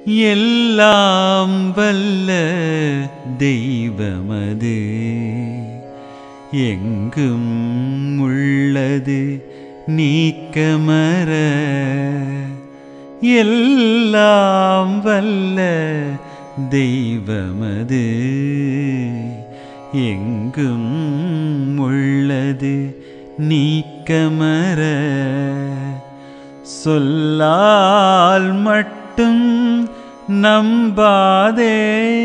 எல்லாம் வல்ல தெய்வமது எங்கும் உள்ளது நீக்கமர எல்லாம் வல்ல தெய்வமது எங்கும் உள்ளது நீக்கமர சொல்லால் மட்டும் நம்பாதே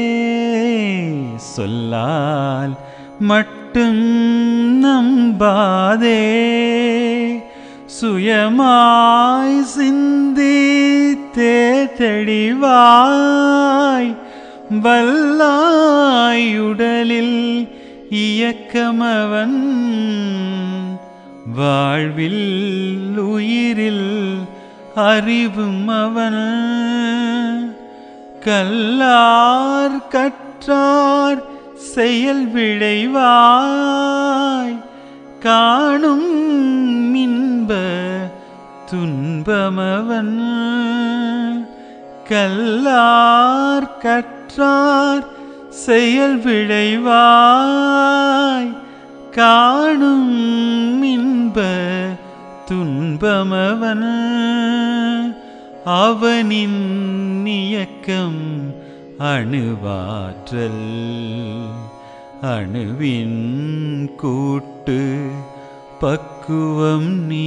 சொல்லால் மட்டும் நம்பாதே சுயமாய் சிந்தித்தே தெளிவாய் வல்லாயுடலில் இயக்கமவன் வாழ்வில் உயிரில் அறிவும் அவன் கல்லார் கற்றார் செயல் விளைவாய் காணும் இன்ப துன்பமவன் கல்லார் கற்றார் செயல் விளைவாய் காணும் இன்ப துன்பமவன் அவனின் இயக்கம் அணுவாற்றல் அணுவின் கூட்டு பக்குவம் நீ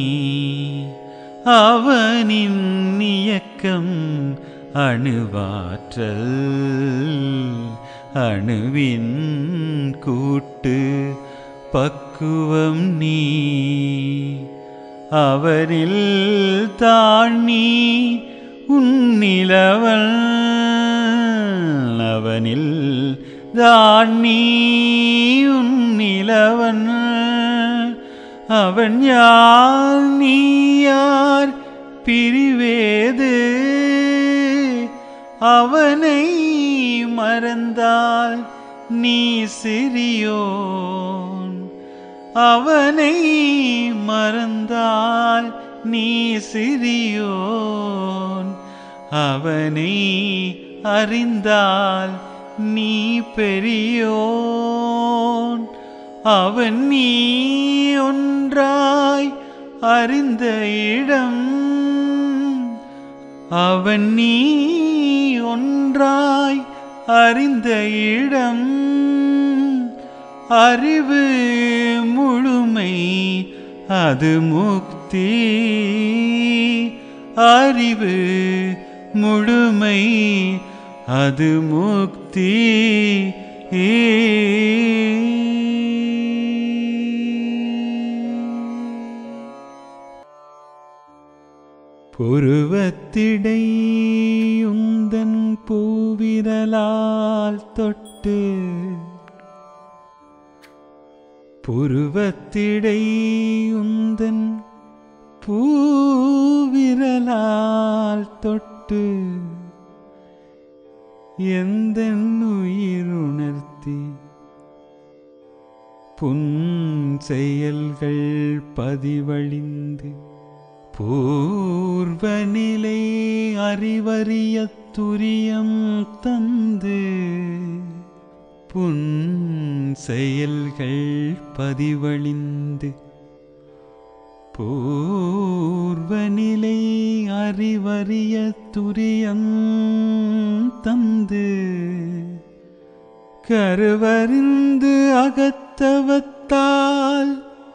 அவனின் இயக்கம் அணுவாற்றல் அணுவின் கூட்டு பக்குவம் நீ அவரில் தாண்ணி உன்னிலவன் அவனில் தாண்ணி உன்னிலவன் அவன் யார் நீ யார் பிரிவேது அவனை மறந்தால் நீ சிறியோன் அவனை மறந்தால் நீ சிறியோன் அவனை அறிந்தால் நீ பெரியோன் அவன் நீ ஒன்றாய் அறிந்த இடம் அவன் நீ ஒன்றாய் அறிந்த இடம் அறிவு முழுமை அது முக்தி அறிவு முழுமை அது முக்தி புருவத்திடை உந்தன் பூவிரலால் தொட்டு புருவத்திடை உந்தன் பூவிரலால் தொட்டு எந்த உயிருணர்த்தி புன் செயல்கள் பதிவழிந்து பூர்வ நிலை அறிவறிய துரியம் தந்து புன் செயல்கள் பதிவழிந்து பூர்வ நிலை அறிவறிய துரியம் தந்து கருவறிந்து அகத்தவத்தால்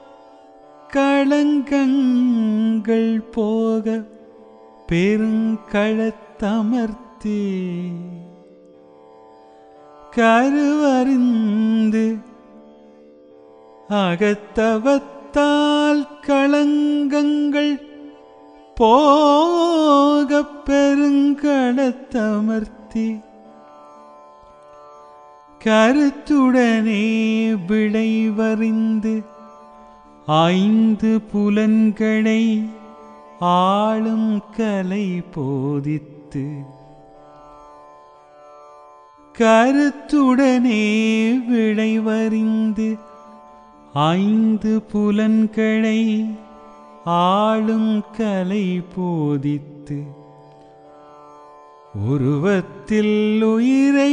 களங்கங்கள் போக பெருங்களத்தமர்த்தி கருவறிந்து அகத்தவத்தால் களங்கங்கள் போக பெருங்களத்தமர்த்தி கருத்துடனே விளைவறிந்து ஐந்து புலன்களை ஆளும் கலை போதித்து கருத்துடனே விளைவறிந்து ஐந்து புலன்களை ஆளும் கலை போதித்து உருவத்தில் உயிரை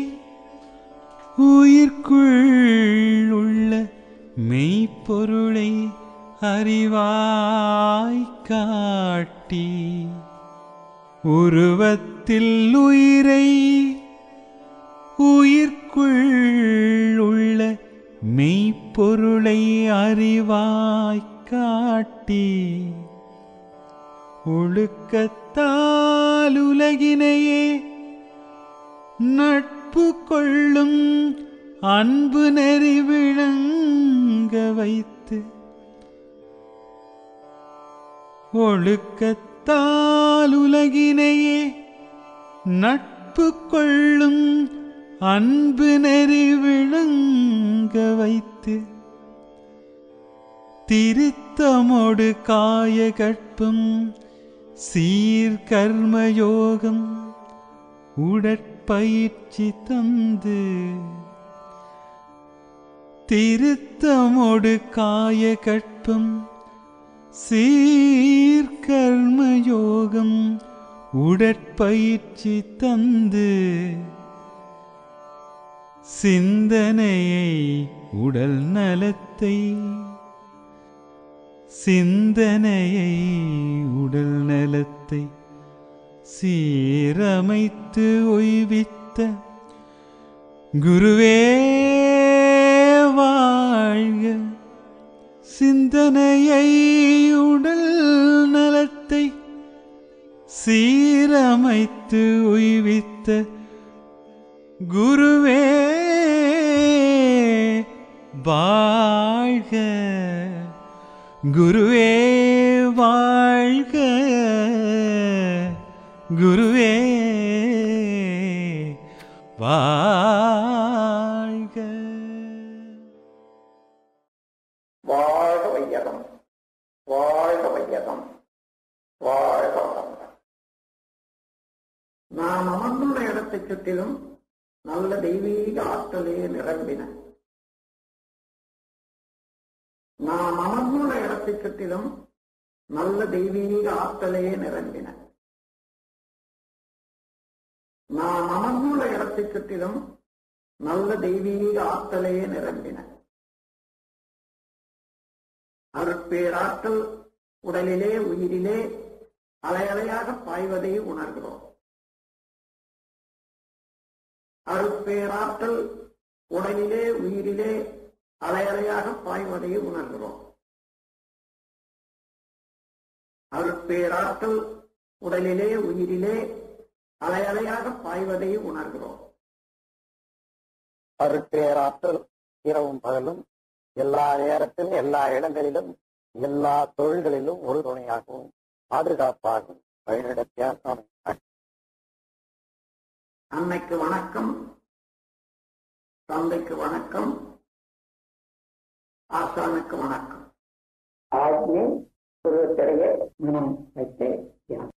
உயிர்க்குள் உள்ள மெய்ப்பொருளை அறிவாய் காட்டி உருவத்தில் உயிரை உயிர்க்குள் உள்ள மெய்ப்பொருளை அறிவாய் காட்டி ஒழுக்கத்தால் உலகினையே நட்பு கொள்ளும் அன்பு நெறி விளங்க வைத்து ஒழுக்கத்தால் உலகினையே நட்பு கொள்ளும் அன்பு நெறி விளங்க வைத்து திருத்தமோடு காய கற்பும் சீர் கர்மயோகம் உடற்பயிற்சி தந்து திருத்தமோடு காய கற்பும் சீர் கர்மயோகம் உடற்பயிற்சி தந்து சிந்தனையை உடல் நலத்தை சிந்தனையை உடல் நலத்தை சீரமைத்து ஒய்வித்த குருவே வாழ்க சிந்தனையை உடல் நலத்தை சீரமைத்து உய்வித்த குருவே வாழ்க குருவே வாழ்க குருவே வாழ்க வாழ்க வையகம் வாழ்க வையகம் வாழ்க வளமுடன் நாம் அமர்ந்துள்ள இடத்தைச் சுற்றிலும் நல்ல தெய்வீக ஆற்றலே நிரம்பின நாம் அமர்ந்துள்ள இடத்தைச் சுற்றிலும் நல்ல தெய்வீக ஆற்றலே நிரம்பின நாம் அமர்ந்துள்ள இடத்தைச் சுற்றிலும் நல்ல தெய்வீக ஆற்றலே நிரம்பின அருட்பேராற்றல் உடலிலே உயிரிலே அலையலையாக பாய்வதை உணர்கிறோம் அருட்பேராற்றல் உடலிலே உயிரிலே அலையலையாக பாய்வதை உணர்கிறோம் அருட்பேராற்றல் உடலிலே உயிரிலே அலையலையாக பாய்வதை உணர்கிறோம் அருட்பேராற்றல் இரவும் பகலும் எல்லா நேரத்திலும் எல்லா இடங்களிலும் எல்லா தொழில்களிலும் ஒரு துணையாகவும் பாதுகாப்பாகவும் வழிநடத்தியாக அன்னைக்கு வணக்கம் தந்தைக்கு வணக்கம் ஆசானுக்கு வணக்கம் ஆகிய திருத்திரையை மனம் வைத்தேன்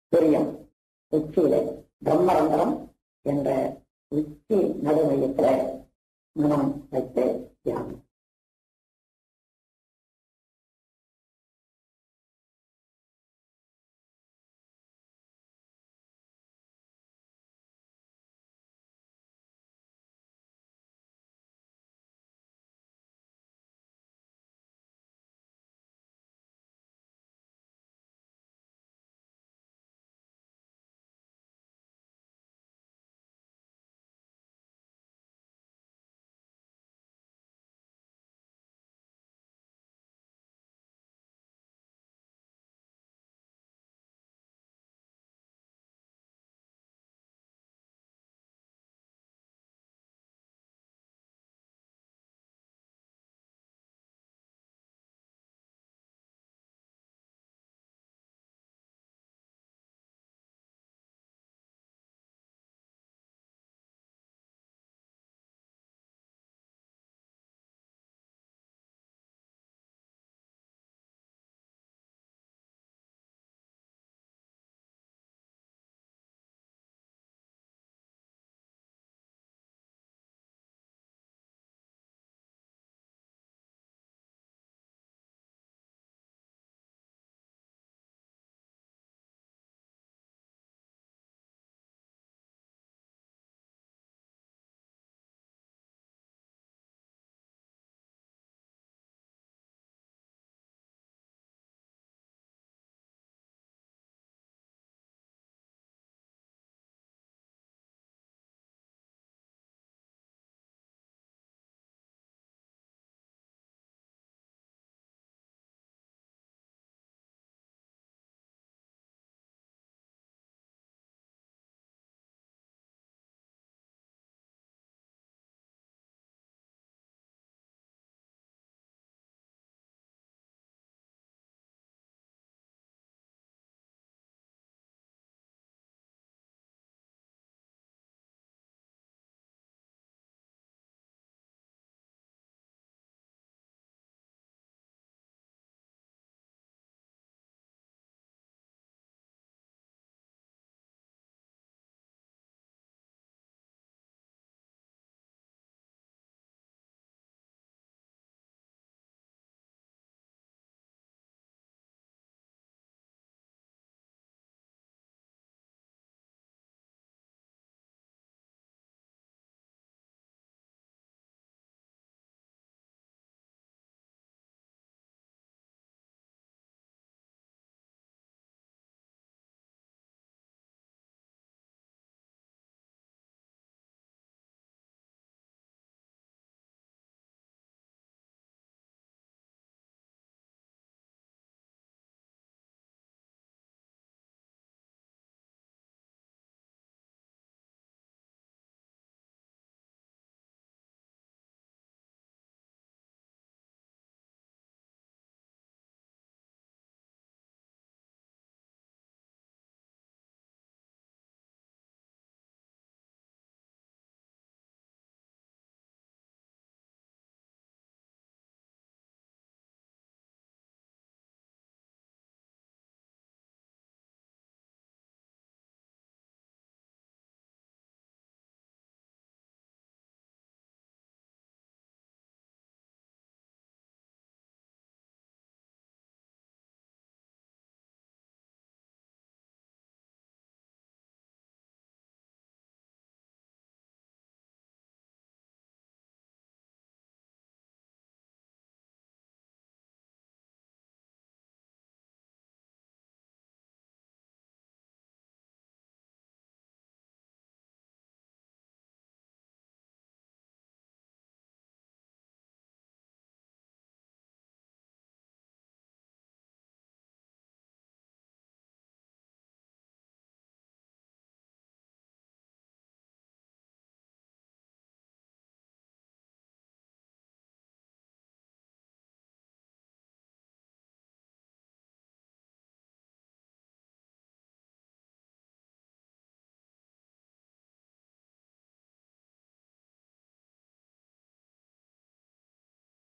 தெரியும் உச்சியில பிரம்மரந்தரம் என்ற உச்சி நடுமையத்துல மனம் வைத்து தியானம்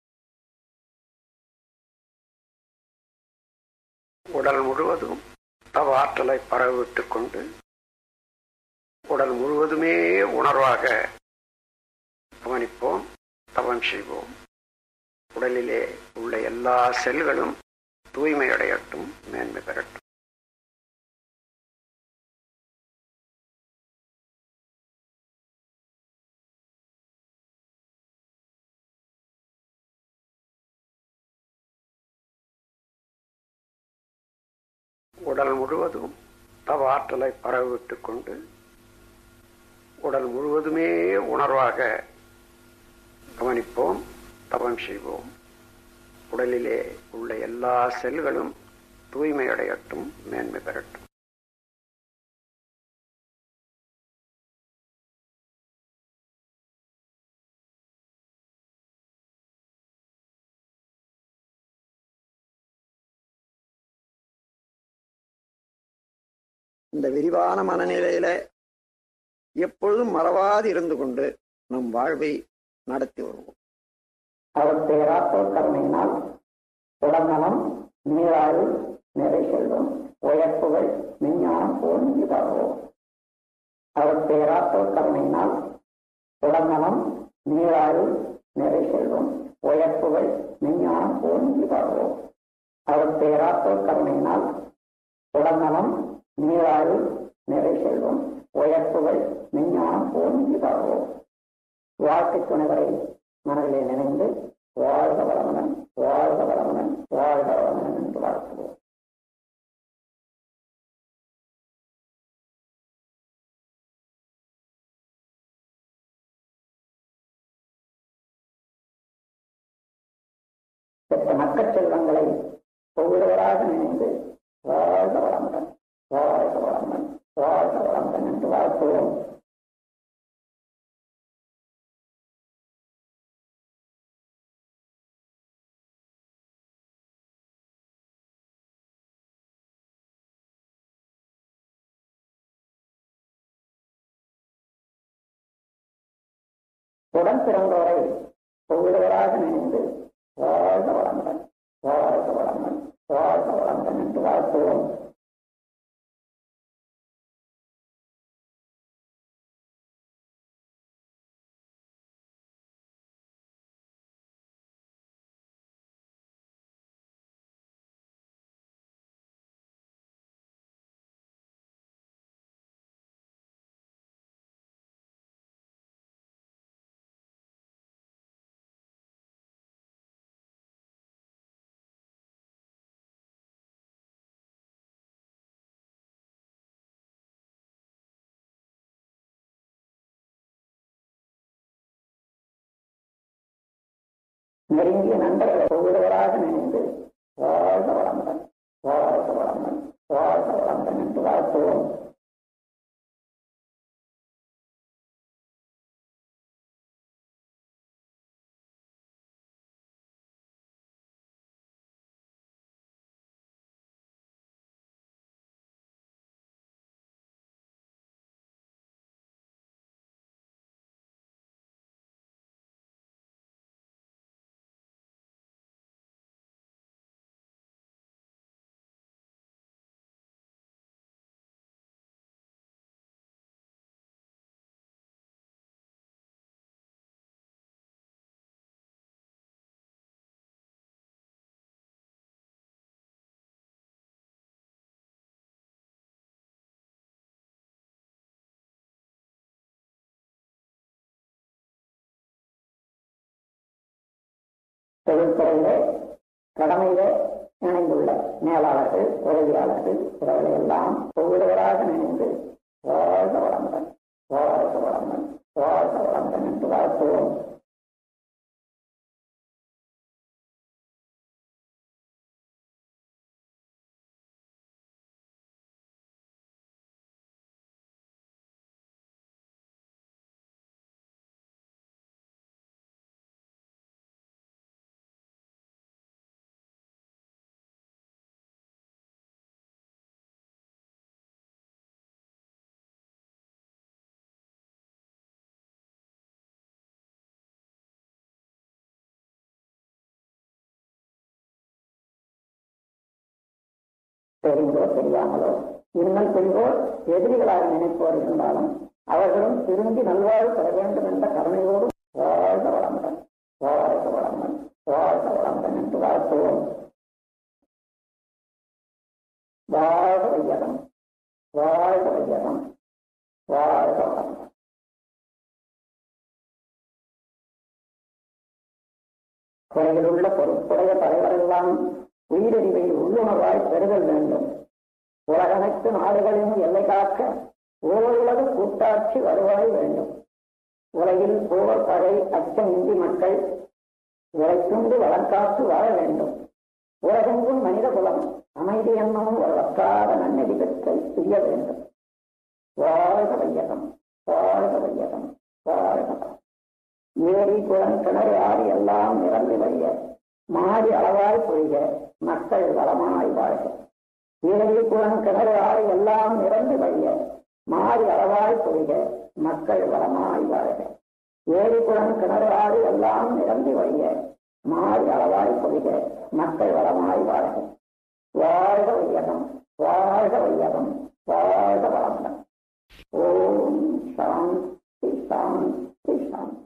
உடல் முழுவதும் தவ ஆற்றலை பரவிட்டுக் கொண்டு உடல் முழுவதுமே உணர்வாக கவனிப்போம் தவம் செய்வோம் உடலிலே உள்ள எல்லா செல்களும் தூய்மையடையட்டும் மேன்மை பெறட்டும் உடல் முழுவதும் தவ ஆற்றலை பரவிட்டுக் கொண்டு உடல் முழுவதுமே உணர்வாக கவனிப்போம் தவம் செய்வோம் உடலிலே உள்ள எல்லா செல்களும் தூய்மையடையட்டும் மேன்மை பெறட்டும் இந்த விரிவான மனநிலையில எப்பொழுதும் மறவாது இருந்து கொண்டு நம் வாழ்வை நடத்தி வருவோம் அவர் பேராற்றல் கருணையினால் உடல்நலம் நீராறு நிறை செல்வம் உயர்ப்புகள் விஞ்ஞானம் ஓங்கி பரவும் அவர் பேராற்றல் கருணையினால் உடல்நலம் நீராறு நிறை செல்வம் உயர்ப்புகள் விஞ்ஞானம் ஓங்கி பரவும் அவர் பேராற்றல் கருணையினால் உடல்நலம் நீராறு நிறை செல்வம் உயர்ப்புகள் விஞ்ஞானம் ஓங்கி பரவும் வாழ்க்கை துணைவரை மனதிலே நினைந்து வாழ்க வளமுடன் வாழ்க வளமுடன் வாழ்க வளமுடன் என்று வாழ்த்துவோம் பெற்ற மக்கள் செல்வங்களை ஒவ்வொருவராக நினைந்து வாழ்க வளமுடன் வாழ்க வளமுடன் வாழ்க வளமுடன் என்று வாழ்த்துவோம் உடன் பிறந்தோரை ஒவ்வொருவராக நினைந்து வாழ்க வளமுடன் வாழ்க வளமுடன் வாழ்க வளமுடன் என்று வாழ்த்துவோம் நெருங்கிய நண்பர்களை ஒவ்வொருவராக நினைந்து வாழ்க வளமுடன் வாழ்க வளமுடன் வாழ்க வளமுடன் என்று வாழ்த்துவோம் தொழில்துறையிலே கடமையிலே இணைந்துள்ள மேலாளர்கள் உதவியாளர்கள் இவர்களை எல்லாம் ஒவ்வொருவராக நினைந்து வாழ்க வளமுடன் வாழ்க வளமுடன் வாழ்க வளமுடன் என்று வாழ்த்துவோம் தெரிந்தோ தெரியாமலோ இன்னல் பெண்கோர் எதிரிகளாக நினைப்போர் இருந்தாலும் அவர்களும் திரும்பி நல்வாழ்வு பெற வேண்டும் என்ற கருணையோடு வாழ்க வளமுடன் வாழ்க வளமுடன் வாழ்க வளமுடன் என்று வாழ்த்துவோம் வாழ்க வையகம் வாழ்க வையகம் வாழ்க வளமுடன் குறைகளுள்ள பொறுப்புடைய தலைவரெல்லாம் உயிரறிவை உள்ளுணர்வாய் பெறுதல் வேண்டும் உலகனைத்து நாடுகளின் எல்லை காக்க ஓருலக கூட்டாட்சி வருவாய் வேண்டும் உலகில் போர் பகை அச்சம் இன்றி மக்கள் உழைத்துண்டு வளர்க்காத்து வாழ வேண்டும் உலகெங்கும் மனித குலம் அமைதி என்னும் ஒரு வற்றாத நன்னெறி பெற்றை செய்ய வேண்டும் வாழ்க வையகம் வாழ்க வையகம் வாழ்க வளம். ஏரி குளம் கிணறு ஆறு எல்லாம் நிரம்பி வழிய மாறி அளவாய் பொழிக மக்கள் வளமாய் வாழ்க ஏரி குளம் கிணறு ஆறு எல்லாம் நிரம்பி வழிய மாறி அளவாய் பொழிக மக்கள் வளமாய் வாழ்க ஏரி குளம் கிணறு ஆறு எல்லாம் நிரம்பி வழிய மாறி அளவாய் பொழிக மக்கள் வளமாய் வாழ்க வாழ்க வையகம் வாழ்க வையகம் வாழ்க வளமுடன் ஓம் சாந்தி சாந்தி சாந்தி